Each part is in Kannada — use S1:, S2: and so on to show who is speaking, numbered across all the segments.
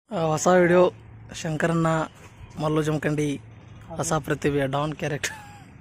S1: ಆ, ಹೊಸ ವಿಡಿಯೋ ಶಂಕರನ್ನ ಮಲ್ಲು ಜಮಖಂಡಿ ಹೊಸ ಪ್ರತಿಭೆ ಡಾನ್ ಕ್ಯಾರೆಕ್ಟರ್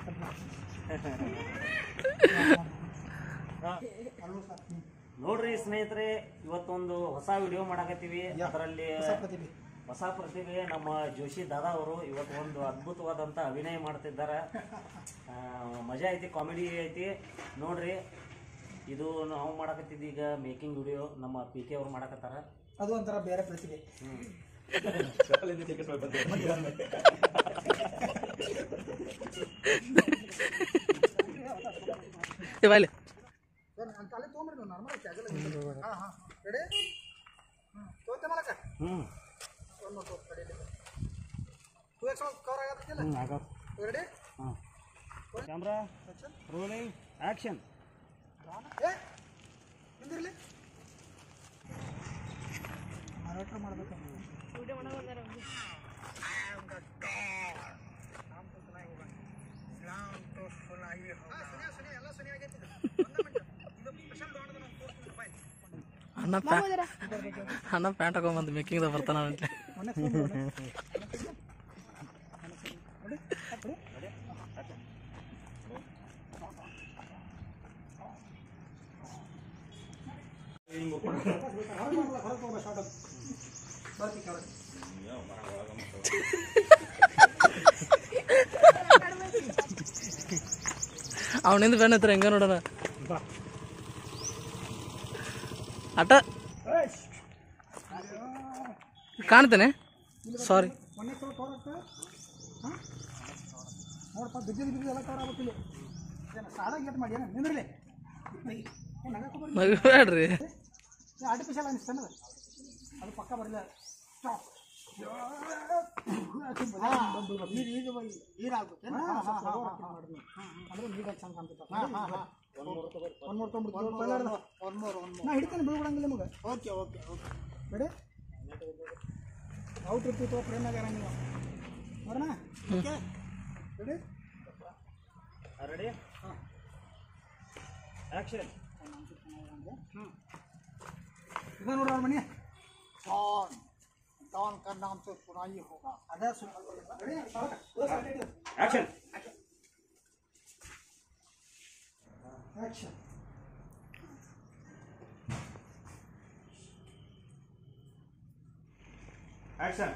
S2: ನೋಡ್ರಿ ಸ್ನೇಹಿತರೆ ಇವತ್ತೊಂದು ಹೊಸ ವಿಡಿಯೋ ಮಾಡಕತ್ತೀವಿ ಅದರಲ್ಲಿ ಹೊಸ ಪ್ರತಿಭೆ ನಮ್ಮ ಜೋಶಿ ದಾದಾ ಅವರು ಇವತ್ತು ಒಂದು ಅದ್ಭುತವಾದಂತ ಅಭಿನಯ ಮಾಡ್ತಿದ್ದಾರೆ ಆ, ಮಜಾ ಐತಿ ಕಾಮಿಡಿ ಐತಿ ನೋಡ್ರಿ ಇದು ನಾವು ಮಾಡಕತ್ತಿದ್ದು ಈಗ ಮೇಕಿಂಗ್ ವಿಡಿಯೋ ನಮ್ಮ ಪಿ ಕೆ ಅವ್ರು ಮಾಡಕತ್ತಾರ
S3: ಅದು ಒಂಥರ ಬೇರೆ ಪ್ರತಿಭೆ
S1: ಏ ಬಾಯ್ಲೆ
S3: ಅಲ್ಲಿ ತೊಗೊಂಡ್ರಿ ನೀವು ನಾರ್ಮಲ್ ಹಾಂ ಹಾಂ ರೆಡಿ ಹ್ಞೂ ತೋತೆ ಮಲಕ
S2: ಹ್ಮ್
S3: ಒಂದು ನೋಡ್ಕೊ ರೆಡಿ ಟೂ ಎಕ್ಸ್ ಕವರ್ ಆಗತ್ತಿಲ್ಲ ರೆಡಿ
S2: ಕ್ಯಾಮ್ರಾ ರೋಲಿಂಗ್ ಆಕ್ಷನ್
S3: ಏ ನಿಂದಿರ್ಲಿ ಮಾರಾಟ ಮಾಡ್ಬೇಕು
S1: ಅಣ್ಣ ಪ್ಯಾ ಅಣ್ಣ ಪ್ಯಾಂಟ್ ಹಾಕೊಂಬಂದು ಮೇಕಿಂಗ್ದಾಗ ಬರ್ತಾನ ಅಂತಲೇ ಅವನಿಂದ ಬೆನ್ನ ಹತ್ರ ಹೆಂಗ ನೋಡೋಣ ಅಟ ಕಾಣ್ತೇನೆ ಸಾರಿ
S3: ಮೊನ್ನೆ ಕವರ್ ಕವರ್ ಆಗ್ತದೆ ಹಾಂ ನೋಡಪ್ಪ ಬಿದ್ದಿದ್ದು ಬಿದ್ದಿದ್ದು ಎಲ್ಲ ಕವರ್ ಆಗ್ಬೇಕಿಲ್ಲ ಏನು ಸಾಲಾಗಿ ಗೇಟ್ ಮಾಡಿ ಏನು ನಿಂದಿರ್ಲಿ ಏನು ನಗಕ್ಕೆ
S1: ನಗಬೇಡ್ರಿ
S3: ಆರ್ಟಿಫಿಷಿಯಲ್ ಅನಿಸ್ತಾನೆ ಅದು ಅದು ಪಕ್ಕ ಬರಲಿಲ್ಲ ಸ್ಟಾಪ್ ನೀರು ಈಗ ನೀರಾಗ್ಬೇಕು ಅಂದ್ರೆ ನೀರಾಗಿ ಚಂದ ಕಾಣ್ತೈತೆ ಒಂದು ಮೂರು ತೊಗೊಂಡ್ಬಿಡ್ತು ಒಂದು ಮೂರು ಒಂದು ನಾ ಹಿಡಿತೇನೆ ಬೀಳ್ಬಿಡಂಗಿಲ್ಲ ನಿಮಗೆ ಓಕೆ ಓಕೆ ಓಕೆ ಬೇಡಿ ಔಟ್ ಇರ್ತಿತ್ತು ಫ್ರೇಮ್ನಾಗ ಇರಂಗಿಲ್ಲ ಬರೋಣ ಓಕೆ ರೆಡಿ
S2: ರೆಡಿ ಆಕ್ಷನ್
S3: इधर उड़ा मनी डॉन डॉन का नाम से सुना ही होगा अदर सुन
S2: ಆಕ್ಷನ್
S3: एक्शन
S2: ಆಕ್ಷನ್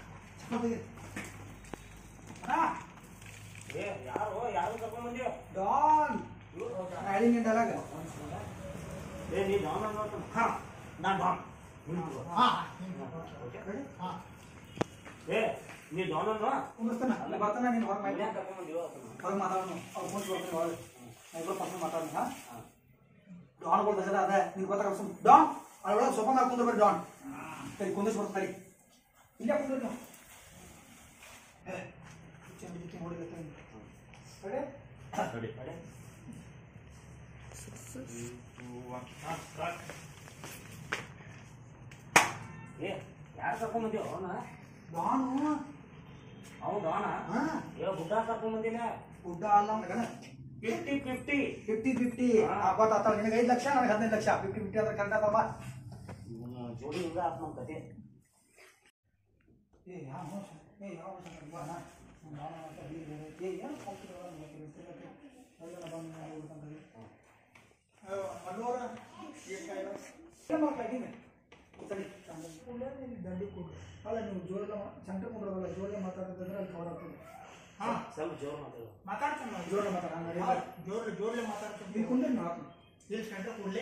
S2: ಏ ಯಾರು ಯಾರು ಕರ್ಕೊಂಡ್ ಬಂದ್ಯೋ
S3: डॉन राइडिंग इन डायलॉग
S2: ಏ ನೀ ಡಾನ್ ಅನ್ನೋ ಹಾ ನಾನ್ ಡಾನ್
S3: हां
S2: ಓಕೆ ಏ ನೀ ಡಾನ್ ಅನ್ನೋ
S3: ಕುಂದಸ್ತಾನ ಅಲ್ಲಿ ಬರ್ತಾನ ನೀನು ಹೊರ ಮೈಲಿ
S2: ಯಾಕೆ ಕರ್ಕೊಂಡ್ ಬಂದ್ಯೋ
S3: ಹೊರ ಮಾತಾಡೋನು ಅವ್ರು ಮುಂಚೆ ಬರ್ತಾನೆ ಹೊರ ಇಬ್ಬರು ಪರ್ಸನ್ ಮಾತಾಡೋಣ ಹಾ ಡಾನ್ ಬೋಲ್ದ ಸರ ಅದೇ ನಿಂಗೆ ಗೊತ್ತಾಗ ಸುಮ್ ಡಾನ್ ಅದ್ರೊಳಗೆ ಸೊಪ್ಪ ಮಾಡಿ ಕುಂದ್ರ ಬರ್ರಿ ಡಾನ್ ಸರಿ ಕುಂದಿಸ್ ಬರ್ತಾರೆ ಇಲ್ಲೇ ಕುಂದ್ರ ನೀವು ಏ ಕಿಚನ್ ಬಿಚ್ಚಿ ನೋಡಿಲ್ಲ ರೆಡಿ
S2: ರೆಡಿ ಏ ಯಾರು ಕರ್ಕೊಂಡ್ ಬಂದ್ಯೋ ಅವನ
S3: ಡಾನು
S2: ಅವ್ನು ಡಾನ
S3: ಹಾ
S2: ಏ ಬುಡ್ಡ ಕರ್ಕೊಂಡ್ ಬಂದಿಲ್ಲ
S3: ಉಡ್ಡ ಅಲ್ಲ ಮಗನ
S2: ಫಿಫ್ಟಿ ಫಿಫ್ಟಿ
S3: ಫಿಫ್ಟಿ ಫಿಫ್ಟಿ ಗೊತ್ತಾತ ನಿನಗೆ ಐದು ಲಕ್ಷ ನನಗೆ ಹದಿನೈದು ಲಕ್ಷ ಫಿಫ್ಟಿ ಫಿಫ್ಟಿ ಅಂದ್ರೆ ಕರೆಕ್ಟ್ ಆತಮ್ಮ
S2: ಜೋಡಿ ಹಿಂಗ ಆತ್ ನಮ್ ಕತೆ
S3: ಏ ಯಾವ ಏ ಯಾವ ಏ ಏನು ದಂಡಿ ಕೊಡು ಅಲ್ಲ ನೀವು ಜೋರೆಲ್ಲ ಸಂಕಟ ಕೊಡೋದಲ್ಲ ಜೋರೆಲ್ಲ ಮಾತಾಡೋದಂದ್ರೆ ಅಲ್ಲಿ ಕವರ್ ಆಗ್ತದೆ ಹಾಂ
S2: ಸ್ವಲ್ಪ ಜೋರ್ ಮಾತಾಡು
S3: ಮಾತಾಡ್ತಾನೆ ಜೋರ ಮಾತಾಡ ಜೋರ್ ಜೋರ್ಲೆ ಮಾತಾಡ್ತಾನೆ ಇಲ್ಲಿ ಕುಂದ್ರೆ ಮಾತು ಇಲ್ಲಿ ಕಂಟ ಕೂಡಲೇ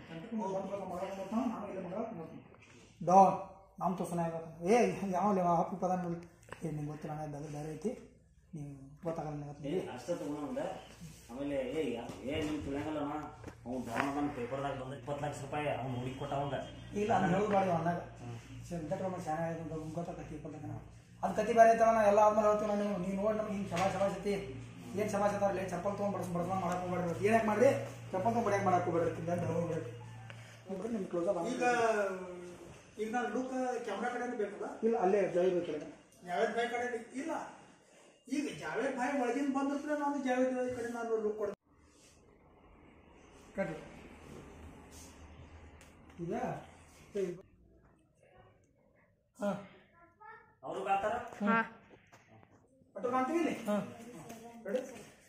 S3: ಡಾನ್ ನಮ್ಮ ತೋಸನ ಏ ಯಾವ ಹಾಪಿ ಪದ ನೋಡಿ ಏ ನಿಂಗೆ ಗೊತ್ತಿಲ್ಲ ನಾನು ಅದು ಬೇರೆ ಐತಿ ನೀವು ಗೊತ್ತಾಗಲ್ಲ
S2: ಏ
S3: ನನಗೆ
S2: ಅಷ್ಟ ತಗೊಂಡ ಆಮೇಲೆ ಏ ಯಾ- ಏ ನಿಮ್ ತಿಳಿಯಂಗಲ್ಲ ಅವ್ನು ಡಾನ್ ನನ್ನ ಪೇಪರ್ದಾಗ ಬಂದ ಇಪ್ಪತ್ತು ಲಕ್ಷ ರೂಪಾಯಿ ಅವ್ನು ಹುಡುಗಿ ಕೊಟ್ಟ ಅವಂಗ
S3: ಇಲ್ಲ ನಾನು ಹೇಳೋದು ಮಾಡಿ ಅಂದಾಗ ಸಿದ್ಧಕ್ರಮ ಶಾನೆ ಆಯ್ತು ಅಂತ ಗೊತ್ತಾಗತ್ತೆ ಇಪ್ಪತ್ತಕ್ಕೆ ನಾವು ಅದು ಕತಿ ಬೇರೆ ಐತಲ್ಲ ನಾ ಎಲ್ಲ ಆದ್ಮೇಲೆ ಹೇಳ್ತೀವಿ ನಾನು ನೀವು ನೋಡಿ ನಮ್ಗೆ ಹಿಂಗೆ ಶಬಾ ಶಬಾಸ್ ಐತಿ ಏನು ಶಬಾಸ್ ಐತಾರಲ್ಲ ಚಪ್ಪಲ್ ತೊಗೊಂಡು ಬಡ್ಸ್ ಬಡ್ಸ್ಕೊಂಡು ಮಾಡಕ್ಕೆ ಹೋಗ್ಬೇಡ್ರಿ ಏನಕ್ಕೆ ಮಾಡ್ರಿ ಚಪ್ಪಲ್ ತೊಗೊಂಡು ಬಡಿಯಕ್ಕೆ ಮಾಡಕ್ಕೆ ಹೋಗ್ಬೇಡ್ರಿ ದಂಡ ಹೋಗ್ಬೇಡ್ರಿ ನೋಡ್ರಿ ನಿಮ್ಗೆ ಕ್ಲೋಸ್ ಈಗ ಈಗ ನಾನು ಲುಕ್ ಕ್ಯಾಮ್ರಾ ಕಡೆ ಬೇಕಲ್ಲ ಇಲ್ಲ ಅಲ್ಲೇ ಜಾವೇದ್ ಕಡೆ ಜಾವೇದ್ ಭಾಯ್ ಕಡೆ ಇಲ್ಲ ಈಗ ಜಾವೇದ್ ಭಾಯ್ ಒಳಗಿನ ಬಂದ್ರೆ ನಾನು ಜಾವೇದ್ ಭಾಯ್ ಕಡೆ ನಾನು ಲುಕ್ ಕೊಡ್ತೀನಿ ಕಟ್ರಿ ಈಗ
S1: ಹಾಂ
S2: ಅವರು ಗಾತಾರ
S3: ಒಟ್ಟು ಕಾಣ್ತೀವಿ ಇಲ್ಲಿ
S1: ಹಾಂ
S3: ರೆಡಿ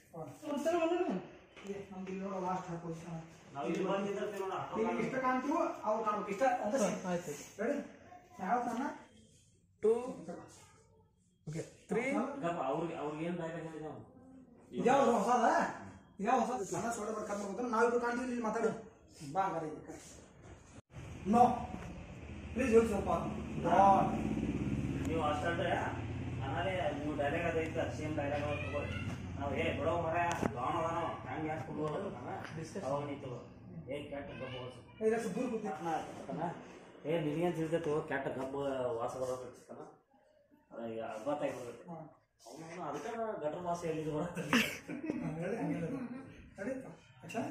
S3: ನಮ್ದು ಇಲ್ಲಿ ನೋಡೋ ಲಾಸ್ಟ್ ಪೊಸಿಷನ್
S2: ನಾವು ಇಲ್ಲಿ ಬಂದಿದ್ರೆ ನೋಡ
S3: ನಿಮ್ಗೆ ಇಷ್ಟ ಕಾಣ್ತೀವೋ ಅವ್ರು ಕಾಣ್ಬೇಕು ಇಷ್ಟ ಅಂತ
S1: ಆಯ್ತು
S3: ರೆಡಿ ಯಾವ ನನ್ನ
S1: ಟೂ ಓಕೆ ತ್ರೀ
S2: ಗಪ್ಪ ಅವ್ರಿಗೆ ಅವ್ರಿಗೆ ಏನು ಡೈಲಾಗ್ ಹೇಳಿದೆ ನಾವು
S3: ಇದ್ಯಾವ್ದು ಹೊಸದ ಇದ್ಯಾವ ಹೊಸದ ಸಣ್ಣ ಸೊಳ್ಳೆ ಬರ್ಕೊಂಡು ಹೋಗ್ತಾರೆ ನಾವಿಬ್ರು ಕಾಣ್ತೀವಿ ಇಲ್ಲಿ ಮಾತಾಡು ಬಾ ಹಂಗಾರೆ ನೋ ಪ್ಲೀಸ್ ಹೇಳಿ ಸ್ವಲ್ಪ ಡಾನ್
S2: ನೀವು ಅಷ್ಟಂದ್ರೆ ಆಮೇಲೆ ನೀವು ಡೈಲಾಗ್ ಅದೈತೆ ಸೇಮ್ ಡೈಲಾಗ್ ತಗೋರಿ ನಾವು ಏ ಬಿಡೋ ಮರ ಲಾಣ ಅದಾನೋ ಹಂಗೆ ಯಾಕೆ ಕೊಡ್ಬೋದು ಅವಾಗ ನೀ ತಗೋ ಏ ಕೆಟ್ಟ ಗಬ್ಬ ವಾಸ
S3: ಇದಕ್ಕೆ ದೂರ ಕೂತಿ
S2: ಏ ನಿನಗೇನು ತಿಳಿದೈತೆ ಕೆಟ್ಟ ಗಬ್ಬ ವಾಸ ಬರೋದಿರ್ತಾನ ಗೊತ್ತಾಗ್ಬಿಡ್ತೈತೆ ಅವನು ಅದಕ್ಕೆ ಗಟ್ರ ವಾಸ ಎಲ್ಲಿದ್ದು ಬರುತ್ತೆ
S3: ರೆಡಿ ಹಂಗೆ ರೆಡಿ ಆಕ್ಷನ್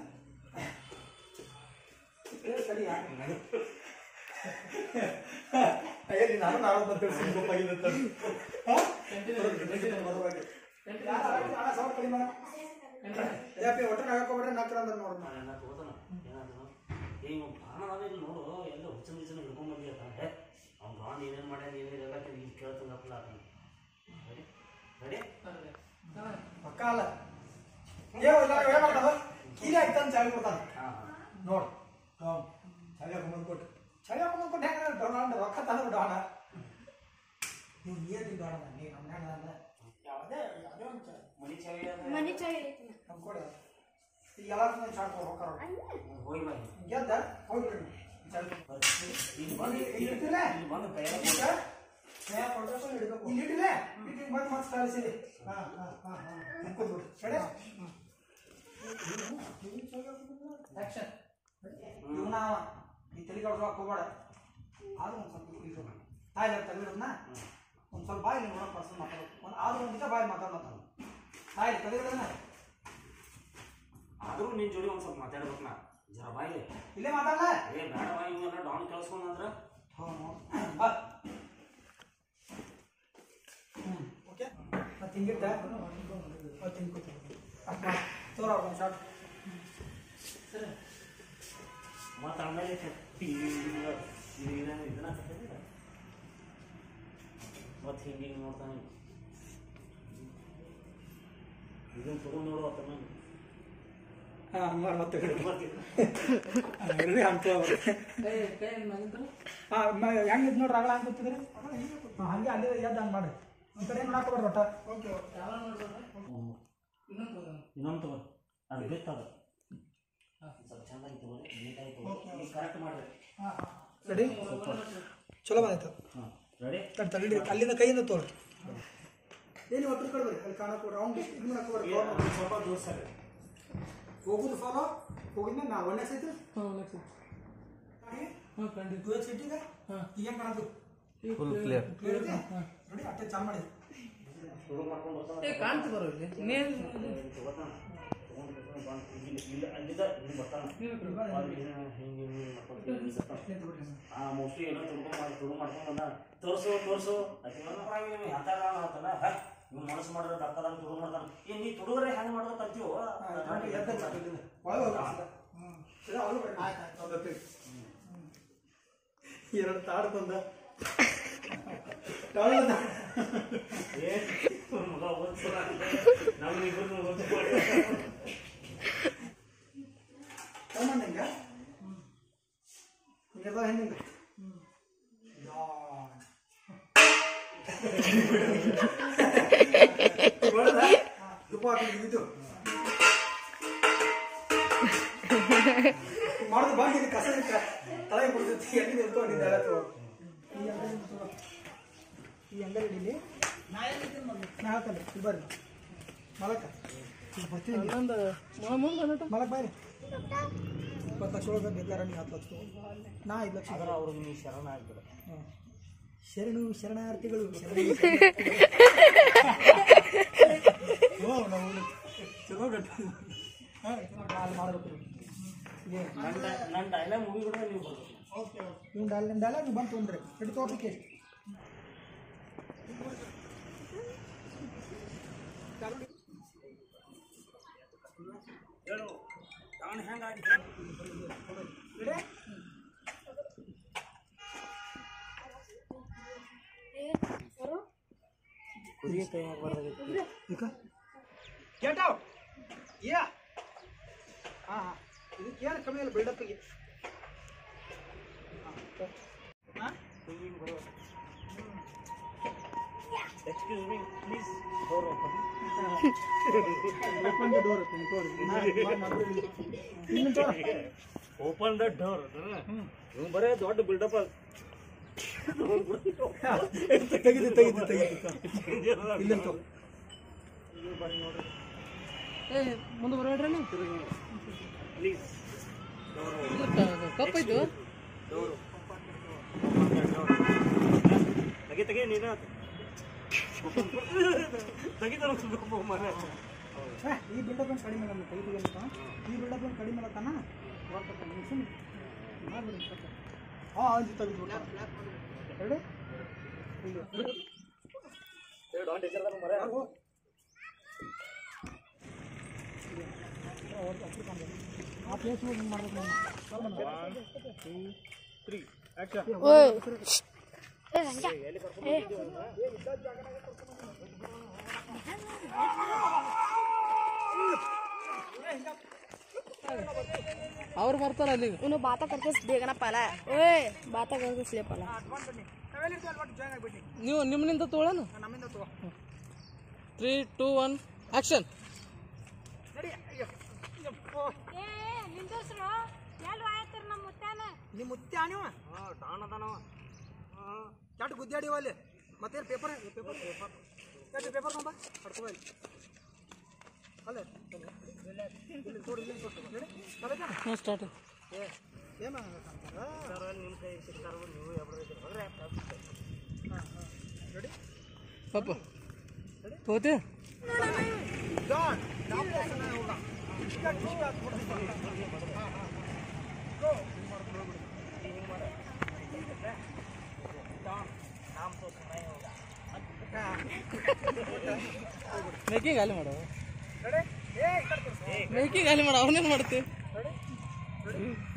S3: ಸರಿ ಅಯ್ಯ ನಾನು ನಾನು ಬಂದು ಯಾಕೆ ಒಟ್ಟು ನಗಕೋಬಿಟ್ರೆ ನಾಲ್ಕು ಅಂದ್ರೆ ನೋಡೋಣ
S2: ನಾನು ತಗೋತಾನ ಏನಾದ್ರು ಈಗ ಪ್ರಾಣದಾಗ ಇಲ್ಲಿ ನೋಡು ಎಲ್ಲ ಹುಚ್ಚನ ಹುಚ್ಚನ ಹಿಡ್ಕೊಂಡ್ ಬಂದಿರ್ತಾನೆ ಹೇ ಅವ್ನು ರಾನ್ ಏನೇನು ಮಾಡ್ಯಾನ ಏನೇನೆಲ್ಲ ಈಗ ಕೇಳ್ತಾನಪ್ಪಲ್ಲ ಅದನ್ನ ರೆಡಿ ರೆಡಿ
S3: ಪಕ್ಕ ಅಲ್ಲ ಏ ಇಲ್ಲ ಏನ್ ಮಾಡ್ತಾವ ಕೀಲಿ ಆಯ್ತಂತ ಚಾವಿ ಕೊಡ್ತಾನ
S2: ಹಾಂ
S3: ನೋಡು ಹಾಂ ಚಾವಿ ಹಾಕೊಂಡ್ ಕೊಟ್ಟು ಚಾವಿ ಹಾಕೊಂಡ್ ಕೊಟ್ಟು ಹೆಂಗ ಡೊನಾಲ್ಡ್ ರೊಕ್ಕ ತಂದ್ರೆ ಡಾಣ ನೀವು ಏನ್ ಡಾಣ ನೀವು ನಮ್ಮ ಹೆಂಗ ಅಂದ್ರೆ ಯಾವುದೇ ಯಾವುದೇ ಒಂದು ಚಾವಿ
S2: ಮನಿ ಚಾವಿ
S4: ಮನೆ ಚಾವಿ ಐತಿ
S3: ನಮ್ ಕೊಡಿ ಈಗ ಎಲ್ಲಾರು ಚಾಟ್ ಹೋಗ್ತಾರ
S2: ಹೋಗಿ ಬಾ
S3: ಗೆದ್ದ ಹೋಗ್ಬಿಡಿ ಚಾವಿ
S2: ಇಲ್ಲಿ ಬಂದು
S3: ಇಲ್ಲಿ ಇರ್ತಿಲ್ಲ
S2: ಇಲ್ಲಿ ಬಂದು ಕೈಯಾಗ
S3: ಈಗ ಛಾಯ ಕೊಡ್ಬೇಕು ಹಿಡಿಬೇಕು ಇಲ್ಲಿ ಇಟ್ಟಿಲ್ಲ ಇಟ್ಟಿಗೆ ಬಂದು ಮತ್ತೆ ಕಳಿಸಿರಿ ಹಾಂ ಹಾಂ ಹಾಂ ಹಾಂ ಕೂತ್ಬಿಡಿ ಸರಿ ಆಕ್ಷನ್ ಇವನ ಅವ ಈ ತಲೆ ಕಳ್ಸೋಕೆ ಹೋಗ್ಬೇಡ ಆದ್ರೂ ಒಂದು ಸ್ವಲ್ಪ ಇದು ತಾಯಿ ತೆಗೆದಿರೋದನ್ನ ಒಂದು ಸ್ವಲ್ಪ ಬಾಯಿ ನೋಡೋ ಪರ್ಸನ್ ಮಾತಾಡೋದು ಒಂದು ಆದ್ರೂ ಒಂದು ದಿವಸ ಬಾಯಿ ಮಾತಾಡ್ ಮಾತಾಡೋದು ತಾಯಿ ತೆಗೆದಿರೋದನ್ನ
S2: ಆದ್ರೂ ನಿನ್ ಜೋಡಿ ಒಂದ್ ಸ್ವಲ್ಪ ಮಾತಾಡ್ಬೇಕು ನಾ ಜರ ಬಾಯಿ
S3: ಇಲ್ಲೇ ಮಾತಾಡಲ್ಲ
S2: ಏ ಬೇಡ ಬಾ ಇವೆಲ್ಲ ಡೌನ್ ಕೇಳಿಸ್ಕೊಂಡ್ರ
S3: ಓಕೆ ಮತ್ತೆ ಹಿಂಗಿಟ್ಟ ಮತ್ತೆ ಹಿಂಗೆ ಕೂತ್ಕೊಂಡು ತೋರ ಒಂದು ಶಾರ್ಟ್
S2: ಮತ್ತೆ ಆಮೇಲೆ ಇದನ್ನ ಇದನ್ನ ಮತ್ತೆ ಹಿಂಗೆ ಹಿಂಗೆ ನೋಡ್ತಾನೆ ಇದನ್ನ ತಗೊಂಡು ನೋಡು ಅತ್ತ
S3: ಹಾಂ ಮಾಡಿ ಮತ್ತೆ ಹಾಂ ಹೆಂಗೆ ಇದು ನೋಡ್ರಿ ಆಗಲ್ಲ ಹಂಗೆ ಕೂತಿದ್ರಿ ಹಾಂ ಹಂಗೆ ಅಲ್ಲೇ ಎದ್ದು ಹಂಗೆ ಮಾಡಿ ಈ ಕಡೆ ನೋಡಕ್ಕೆ ಬರ್ರಿ ಒಟ್ಟ ಓಕೆ
S2: ಇನ್ನೊಂದು ತಗೋ ಅದು ಬಿತ್ತದ ಸ್ವಲ್ಪ ಚಂದಾಗಿ ತಗೋರಿ ನೀಟಾಗಿ ತಗೋರಿ ಈಗ ಕರೆಕ್ಟ್ ಮಾಡ್ರಿ
S3: ರೆಡಿ ಚಲೋ ಬಂದೈತೆ
S2: ಹಾಂ ರೆಡಿ
S3: ತಡಿ ತಡಿ ಅಲ್ಲಿಂದ ಕೈಯಿಂದ ತೋರಿ ಏನು ಒಟ್ಟು ಕಡೆ ಬರ್ರಿ ಅಲ್ಲಿ ಕಾಣಕ್ಕೆ ರೌಂಡ್ ಇದು ಮಾಡಕ್ಕೆ ಬರ್ರಿ
S2: ಸ್ವಲ್ಪ ದೂರ ಸರಿ
S3: ಹೋಗುದು ಫಾಲೋ ಹೋಗಿದ್ಮೇಲೆ ನಾ ಒಳ್ಳೆ ಸೈತು
S1: ಹಾಂ ನೆಕ್ಸ್ಟ್ ಹಾಂ ಖಂಡಿತ
S3: ಟೂ ಎಕ್ಸ್ ಇಟ್ಟಿಗ
S1: ಹಾಂ.
S3: ಈಗ ಹೆಂಗೆ ಕಾಣದ್ದು
S1: ಫುಲ್ ಕ್ಲಿಯರ್
S3: ಕ್ಲಿಯರ್ ಇದೆ ನೋಡಿ ಅಟ್ಟೆ ಚಾಲು ಮಾಡಿ
S2: ಶುರು ಮಾಡ್ಕೊಂಡು ಬರ್ತಾನೆ
S1: ಏ ಕಾಣ್ತು ಬರೋ ಇಲ್ಲಿ ನೇಲ್
S2: ತಗೋತಾನ ತಗೊಂಡು ಬಂದು ಇಲ್ಲಿ ಇಲ್ಲಿ ಅಲ್ಲಿದ ಇಲ್ಲಿ ಬರ್ತಾನ ಅಲ್ಲಿ ಹಿಂಗೆ ಹಿಂಗೆ ಮಾಡ್ಕೊಂಡು ಇಲ್ಲಿ ಬರ್ತಾನ. ಆ ಮೋಸ್ಟ್ಲಿ ಏನೋ ತಿಳ್ಕೊಂಡ್ ಮಾಡಿ ಶುರು ಮಾಡ್ಕೊಂಡು ಬಂದ ತೋರ್ಸು ತೋರ್ಸು ಎಂತ ಅಂತಲ್ಲ ಇವ್ನು ಮನಸ್ಸು ಮಾಡಿದ್ರೆ ದಕ್ಕದ ತುಡು ಮಾಡ್ತಾನ ಏ ನೀ ತುಡುಗ್ರೆ ಹೆಂಗ್ ಮಾಡೋದು ಕಲ್ತೀವೋ
S3: ನೋಡಿ ಎದ್ದ ಚಾಲಿಂದ ಒಳಗೆ ಹೋಗಿ ಇದು ಅವ್ರು ಬರ್ರಿ. ಆಯ್ತು ಆಯ್ತು ಅವ್ರು ಬರ್ತೀವಿ. ಎರಡು ತಾಡು ತಂದ ತಾಳು ತಂದ.
S2: ಏ ಮಗ ಓದ್ಸಲ ನಮ್ಮ ಇಬ್ಬರು ಓದ್ಸು
S3: ತಗೊಂಡ್ ಹಿಂಗ ಹಿಂಗೆ ಹೆಂಗೆ ಇದು ಮಾಡೋದು ಬಾಗಿ ಇದು ಕಸ ಇಟ್ಟ ತಲೆ ಬಿಡ್ತೈತಿ ಎಲ್ಲಿ ನಿಂತ್ಕೊಂಡಿದ್ದ ಎಲ್ಲ ತಗೋ. ಈ ಅಂಗಡಿ ತಗೋ. ಈ ಅಂಗಡಿ ಹಿಡೀಲಿ ನಾ ಹೇಳ್ತೇನೆ ಇಲ್ಲಿ ಬರ್ರಿ ಮಲಕ ಇಲ್ಲಿ ಬರ್ತೀನಿ
S1: ಇನ್ನೊಂದು ಮುಂದೆ ಬಂದಟ
S3: ಮಲಕ್ ಬಾಯ್ರಿ ಇಪ್ಪತ್ತು ಲಕ್ಷ ಒಳಗೆ ಬೇಕಾರೆ ನೀವು ಹತ್ತು ಲಕ್ಷ ತಗೋ. ನಾ ಐದು ಲಕ್ಷ
S2: ಆದ್ರೆ ಅವ್ರಿಗೆ ನೀವು ಶರಣ ಆಗ್ಬಿಡ
S3: ಹ್ಮ್. ಶರಣು ಶರಣಾರ್ಥಿಗಳು ಶರಣು ಓ, ನಾವು ಚಲೋ ಗಟ್ಟಿ ಹಾಂ ಅಲ್ಲಿ ಮಾಡ್ಬೇಕು ಇದೆ
S2: ನನ್ನ ನನ್ನ ಡೈಲಾಗ್ ಮುಗಿಬಿಡ್ರೆ ನೀವು ಬರ್ಬೇಕು
S3: ಓಕೆ ಇವ್ನು ಡಾಲ್ ನಿಮ್ಮ ಡಾಲ ನೀವು ಬಂದು ತೊಗೊಂಡ್ರಿ ಹಿಡಿದು ತೋರ್ಲಿಕ್ಕೆ
S2: ಹೇಳು ನಾನು ಹೆಂಗಾಗಿ
S3: ಇಡೆ
S2: ಕುದಿ ಕೈ ಹಾಕ್ಬಾರ್ದಾಗಿತ್ತು
S3: ಈಗ ಗೆಟ್ ಔಟ್ ಯಾ ಹಾಂ ಹಾಂ ಇದಕ್ಕೆ ಏನು ಕಮ್ಮಿ ಇಲ್ಲ ಬಿಲ್ಡಪ್ಪಿಗೆ ಹಾಂ
S2: excuse me please door open
S3: open the door ಇನ್ನೊಂದು
S2: ಓಪನ್ ದ ಡೋರ್ ನೀವು ಬರೇ ದೊಡ್ಡ ಬಿಲ್ಡಪ್
S3: ತೆಗಿದು ತೆಗಿದು ತೆಗಿದು ಇಲ್ಲಂತೂ
S1: ಏ ಮುಂದೆ ಬರೋಡ್ರಿ ನೀವು
S2: ಪ್ಲೀಸ್
S1: ಕಪ್ ಐತು
S2: ಡೋರ್ ತೆಗಿ ತೆಗಿ ನೀನು ತೆಗಿತಾರ ಮನೆ
S3: ಏ, ಈ ಬಿಲ್ಡಪ್ ಏನು ಕಡಿಮೆ ಇಲ್ಲ ತೆಗಿದು ಅಂತ ಈ ಬಿಲ್ಡಪ್ ಏನು ಕಡಿಮೆ ಇಲ್ಲ ತಾನ ಹೊರ್ಟು ನೀವು ಸುಮ್ಮನೆ ಮಾಡ್ಬಿಡಿ ಹಾಂ ಅಂಜು ತೆಗೆದು ಹೇಳಿ ಆ ಪ್ಲೇಸ್ ಹೋಗಿ ಮಾಡ್ಬೇಕು ನಾನು
S1: ಅವ್ರು ಬರ್ತಾರ ಅಲ್ಲಿ
S4: उन्हें बातें करके देखना पहला है ओए बातें करके इसलिए पहला
S3: ನಾವೆಲ್ಲಿರ್ತೀವಿ ಅಲ್ಲಿ ಜಾಯ್ನ್ ಆಗ್ಬಿಟ್ಟು
S1: ನೀವು ನಿಮ್ಮನಿಂದ ತೋಳನು
S3: ನಮ್ಮಿಂದ ತಗೋ
S1: ತ್ರೀ ಟೂ ಒನ್ ಆಕ್ಷನ್
S3: ನಡಿ ಅಯ್ಯೋ ಯಪ್ಪೋ. ನಿಮ್ಮ ಮುತ್ಯ ನೀವು ಕೆಟ್ಟ ಗುದ್ದಾಡಿವ ಅಲ್ಲಿ ಮತ್ತೆ ಪೇಪರ್ ಪೇಪರ್ ಪೇಪರ್ ಕೆಟ್ಟ ಪೇಪರ್ ತೊಗೊಂಬ ಕಟ್ಕೋ ಇಲ್ಲಿ ಅಲ್ಲೇ ಇಲ್ಲಿ ತೋಡಿ ಇಲ್ಲಿ ತೋಡಿ ನಡಿ ಕಲಿತಾನ
S1: ಸ್ಟಾರ್ಟ್
S3: ಏ ಏನು ಅಂತಾರ
S2: ನಿಮ್ಮ ಕೈ ಸಿಗ್ತಾರ ನೀವು ಎಬ್ರು
S3: ಹಾಂ ಹಾಂ ರೆಡಿ
S1: ಪಪ್ಪ ಹೋತೆ
S3: ಡಾನ್ ನಾವು ಹೋಗ ಈಗ ಟಿಸ್ಟ್ ಹಾಕ್ಬಿಡ್ತೀನಿ ಹಾಂ ಹಾಂ ಗೋ
S1: ಮೇಕಿ ಗಾಲಿ ಮಾಡೋ
S3: ರೆಡಿ ಏ ಈ ಕಡೆ ತಿರ್ಗು.
S1: ಮೇಕಿ ಗಾಲಿ ಮಾಡೋ ಅವನೇನು ಮಾಡ್ತಿ
S3: ರೆಡಿ ರೆಡಿ